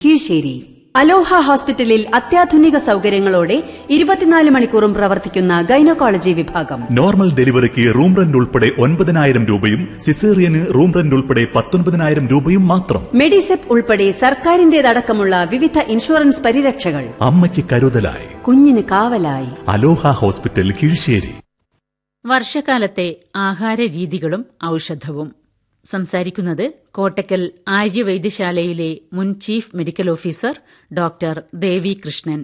കീഴ്ശേരി അലോഹ ഹോസ്പിറ്റലിൽ അത്യാധുനിക സൗകര്യങ്ങളോടെ ഇരുപത്തിനാല് മണിക്കൂറും പ്രവർത്തിക്കുന്ന ഗൈനക്കോളജി വിഭാഗം നോർമൽ ഡെലിവറിക്ക് റൂം റെന്റ് ഉൾപ്പെടെ ഒൻപതിനായിരം രൂപയും സിസേറിയന് റൂം റെന്റ് ഉൾപ്പെടെ പത്തൊൻപതിനായിരം രൂപയും മാത്രം മെഡിസെപ് ഉൾപ്പെടെ സർക്കാരിന്റേതടക്കമുള്ള വിവിധ ഇൻഷുറൻസ് പരിരക്ഷകൾ അമ്മയ്ക്ക് കരുതലായി കുഞ്ഞിന് കാവലായി അലോഹ ഹോസ്പിറ്റൽ കീഴ്ശേരി വർഷകാലത്തെ ആഹാര രീതികളും ഔഷധവും സംസാരിക്കുന്നത് കോട്ടക്കൽ ആര്യവൈദ്യശാലയിലെ മുൻ chief medical officer doctor Devi Krishnan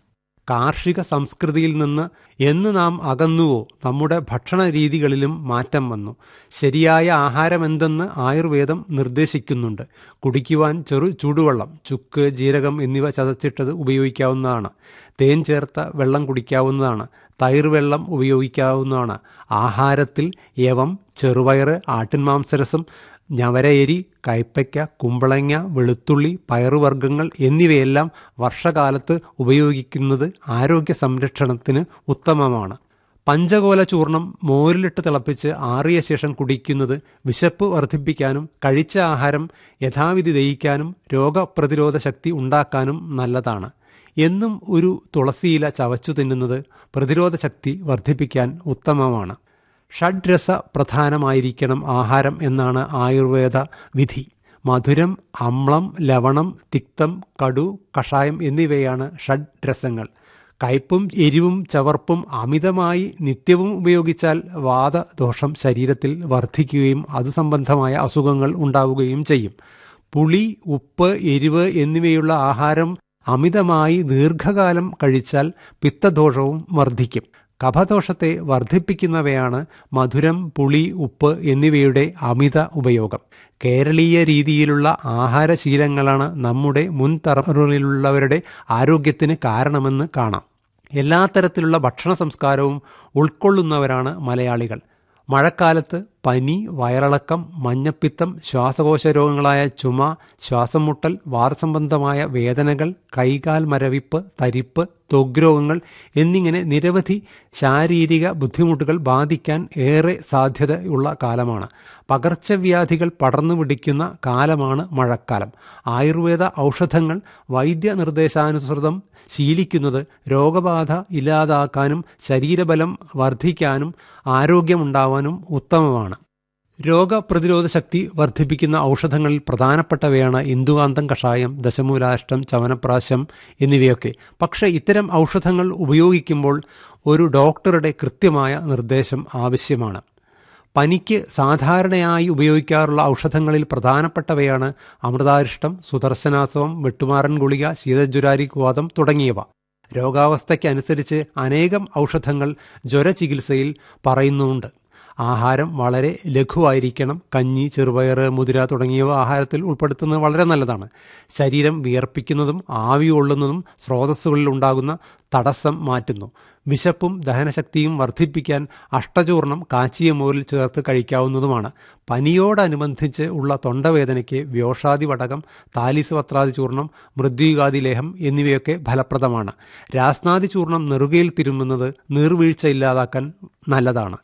കാർഷിക സംസ്കൃതിയിൽ നിന്ന് എന്ന് നാം അകന്നുവോ നമ്മുടെ ഭക്ഷണ രീതികളിലും മാറ്റം വന്നു ശരിയായ ആഹാരമെന്തെന്ന് ആയുർവേദം നിർദ്ദേശിക്കുന്നുണ്ട് കുടിക്കുവാൻ ചെറു ചൂടുവെള്ളം ചുക്ക് ജീരകം എന്നിവ ചതച്ചിട്ടത് ഉപയോഗിക്കാവുന്നതാണ് തേൻ ചേർത്ത വെള്ളം കുടിക്കാവുന്നതാണ് തൈർ വെള്ളം ഉപയോഗിക്കാവുന്നതാണ് ആഹാരത്തിൽ യവം ചെറുപയറ് ആട്ടിൻമാംസരസം ഞവരയരി കൈപ്പയ്ക്ക കുമ്പളങ്ങ വെളുത്തുള്ളി പയറുവർഗ്ഗങ്ങൾ എന്നിവയെല്ലാം വർഷകാലത്ത് ഉപയോഗിക്കുന്നത് ആരോഗ്യ സംരക്ഷണത്തിന് ഉത്തമമാണ് പഞ്ചകോല ചൂർണം മോരിലിട്ട് തിളപ്പിച്ച് ആറിയ ശേഷം കുടിക്കുന്നത് വിശപ്പ് വർദ്ധിപ്പിക്കാനും കഴിച്ച ആഹാരം യഥാവിധി ദഹിക്കാനും രോഗപ്രതിരോധ ശക്തി ഉണ്ടാക്കാനും നല്ലതാണ് എന്നും ഒരു തുളസിയില ചവച്ചു തിന്നുന്നത് പ്രതിരോധ ശക്തി വർദ്ധിപ്പിക്കാൻ ഉത്തമമാണ് ഷഡ്രസ പ്രധാനമായിരിക്കണം ആഹാരം എന്നാണ് ആയുർവേദ വിധി മധുരം അമ്ളം ലവണം തിക്തം കടു കഷായം എന്നിവയാണ് ഷഡ്രസങ്ങൾ കയ്പും എരിവും ചവർപ്പും അമിതമായി നിത്യവും ഉപയോഗിച്ചാൽ വാദദോഷം ശരീരത്തിൽ വർദ്ധിക്കുകയും അതു സംബന്ധമായ അസുഖങ്ങൾ ഉണ്ടാവുകയും ചെയ്യും പുളി ഉപ്പ് എരിവ് എന്നിവയുള്ള ആഹാരം അമിതമായി ദീർഘകാലം കഴിച്ചാൽ പിത്തദോഷവും വർദ്ധിക്കും കഫദോഷത്തെ വർദ്ധിപ്പിക്കുന്നവയാണ് മധുരം പുളി ഉപ്പ് എന്നിവയുടെ അമിത ഉപയോഗം കേരളീയ രീതിയിലുള്ള ആഹാരശീലങ്ങളാണ് നമ്മുടെ മുൻ തലമുറയിലുള്ളവരുടെ ആരോഗ്യത്തിന് കാരണമെന്ന് കാണാം എല്ലാ തരത്തിലുള്ള ഭക്ഷണ സംസ്കാരവും ഉൾക്കൊള്ളുന്നവരാണ് മലയാളികൾ മഴക്കാലത്ത് പനി വയറിളക്കം മഞ്ഞപ്പിത്തം ശ്വാസകോശ രോഗങ്ങളായ ചുമ ശ്വാസം മുട്ടൽ വാദസംബന്ധമായ വേദനകൾ കൈകാൽ മരവിപ്പ് തരിപ്പ് ത്വഗ്രോഗങ്ങൾ എന്നിങ്ങനെ നിരവധി ശാരീരിക ബുദ്ധിമുട്ടുകൾ ബാധിക്കാൻ ഏറെ സാധ്യതയുള്ള കാലമാണ് പകർച്ചവ്യാധികൾ പടർന്നു പിടിക്കുന്ന കാലമാണ് മഴക്കാലം ആയുർവേദ ഔഷധങ്ങൾ വൈദ്യ നിർദ്ദേശാനുസൃതം ശീലിക്കുന്നത് രോഗബാധ ഇല്ലാതാക്കാനും ശരീരബലം വർദ്ധിക്കാനും ആരോഗ്യമുണ്ടാവാനും ഉത്തമമാണ് രോഗപ്രതിരോധ ശക്തി വർദ്ധിപ്പിക്കുന്ന ഔഷധങ്ങളിൽ പ്രധാനപ്പെട്ടവയാണ് ഇന്ദുകാന്തം കഷായം ദശമൂലാഷ്ടം ചവനപ്രാശം എന്നിവയൊക്കെ പക്ഷേ ഇത്തരം ഔഷധങ്ങൾ ഉപയോഗിക്കുമ്പോൾ ഒരു ഡോക്ടറുടെ കൃത്യമായ നിർദ്ദേശം ആവശ്യമാണ് പനിക്ക് സാധാരണയായി ഉപയോഗിക്കാറുള്ള ഔഷധങ്ങളിൽ പ്രധാനപ്പെട്ടവയാണ് അമൃതാരിഷ്ടം സുദർശനാസവം വെട്ടുമാറൻ ഗുളിക ശീതജ്വരാരി വാദം തുടങ്ങിയവ രോഗാവസ്ഥയ്ക്കനുസരിച്ച് അനേകം ഔഷധങ്ങൾ ജ്വരചികിത്സയിൽ പറയുന്നുണ്ട് ആഹാരം വളരെ ലഘുവായിരിക്കണം കഞ്ഞി ചെറുപയർ മുതിര തുടങ്ങിയവ ആഹാരത്തിൽ ഉൾപ്പെടുത്തുന്നത് വളരെ നല്ലതാണ് ശരീരം വിയർപ്പിക്കുന്നതും ആവി കൊള്ളുന്നതും സ്രോതസ്സുകളിൽ ഉണ്ടാകുന്ന തടസ്സം മാറ്റുന്നു വിശപ്പും ദഹനശക്തിയും വർദ്ധിപ്പിക്കാൻ അഷ്ടചൂർണം കാച്ചിയ മോരിൽ ചേർത്ത് കഴിക്കാവുന്നതുമാണ് പനിയോടനുബന്ധിച്ച് ഉള്ള തൊണ്ടവേദനയ്ക്ക് വ്യോഷാദി വടകം താലിസ് പത്രാദി ചൂർണം മൃദ്യുകാദി ലേഹം എന്നിവയൊക്കെ ഫലപ്രദമാണ് രാസ്നാദി ചൂർണം നെറുകയിൽ തിരുമുന്നത് നീർവീഴ്ച ഇല്ലാതാക്കാൻ നല്ലതാണ്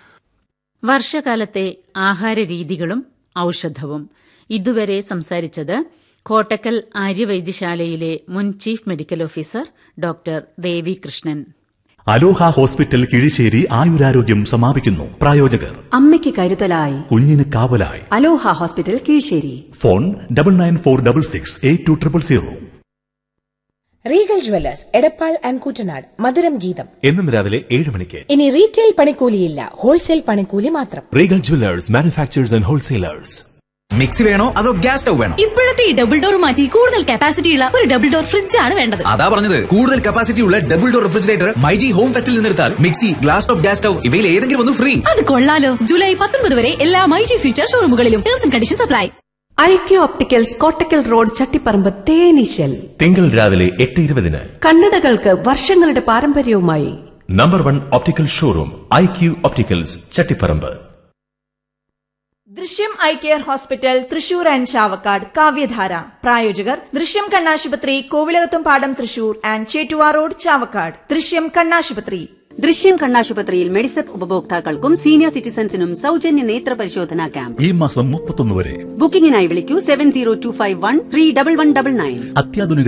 വർഷകാലത്തെ ആഹാര രീതികളും ഔഷധവും ഇതുവരെ സംസാരിച്ചത് കോട്ടക്കൽ ആര്യവൈദ്യശാലയിലെ മുൻ chief medical officer doctor Devi Krishnan Aloha hospital Kizhissery ആയുരാരോഗ്യം സമാപിക്കുന്നു പ്രായോജകർ അമ്മയ്ക്ക് കരുതലായി കുഞ്ഞിന് കാവലായി Aloha hospital Kizhissery phone double nine four double six eight two triple zero Regal jewellers Edappal and Koottanad മധുരം ഗീതം എന്നും രാവിലെ ഏഴ് മണിക്ക് ഇനി റീറ്റെയിൽ പണിക്കൂലിയില്ല ഹോൾസെയിൽ പണിക്കൂലി മാത്രം Regal jewellers manufacturers and wholesalers mixie വേണോ അതോ ഗ്യാസ് സ്റ്റൗ വേണോ ഇപ്പോഴത്തെ ഈ ഡബിൾ ഡോർ മാറ്റി കൂടുതൽ കപ്പാസിറ്റി ഉള്ള ഒരു ഡബിൾ ഡോർ ഫ്രിഡ്ജ് ആണ് വേണ്ടത് അതാ പറഞ്ഞത് കൂടുതൽ കപ്പാസിറ്റി ഉള്ള double door refrigerator myG home ഫെസ്റ്റിൽ നിന്നെടുത്താൽ mixie glass top gas stove ഇവയിൽ ഏതെങ്കിലും ഒന്ന് ഫ്രീ അത് കൊള്ളാലോ ജൂലൈ പത്തൊമ്പത് വരെ എല്ലാ മൈജി ഫ്യൂച്ചർ ഷോറൂമുകളിലും terms and conditions apply IQ opticals Kottakkal road Chattiparamba തേനീശൽ തിങ്കൾ രാവിലെ എട്ട് ഇരുപതിന് കണ്ണടകൾക്ക് വർഷങ്ങളുടെ പാരമ്പര്യവുമായി number one optical showroom I Q opticals Chattiparamba Drishyam eye care hospital Thrissur and Chavakkad കാവ്യധാര പ്രായോജകർ ദൃശ്യം കണ്ണാശുപത്രി കോവിലകത്തും പാടം തൃശൂർ ആൻഡ് ചേറ്റുവാ റോഡ് ചാവക്കാട് ദൃശ്യം കണ്ണാശുപത്രി ദൃശ്യം കണ്ണാശുപത്രിയിൽ മെഡിസെപ്പ് ഉപഭോക്താക്കൾക്കും സീനിയർ സിറ്റിസൺസിനും സൗജന്യ നേത്ര പരിശോധനാ ക്യാമ്പ് ഈ മാസം മുപ്പത്തൊന്ന് വരെ ബുക്കിംഗിനായി വിളിക്കൂ seven zero two five one three double one double nine അത്യാധുനിക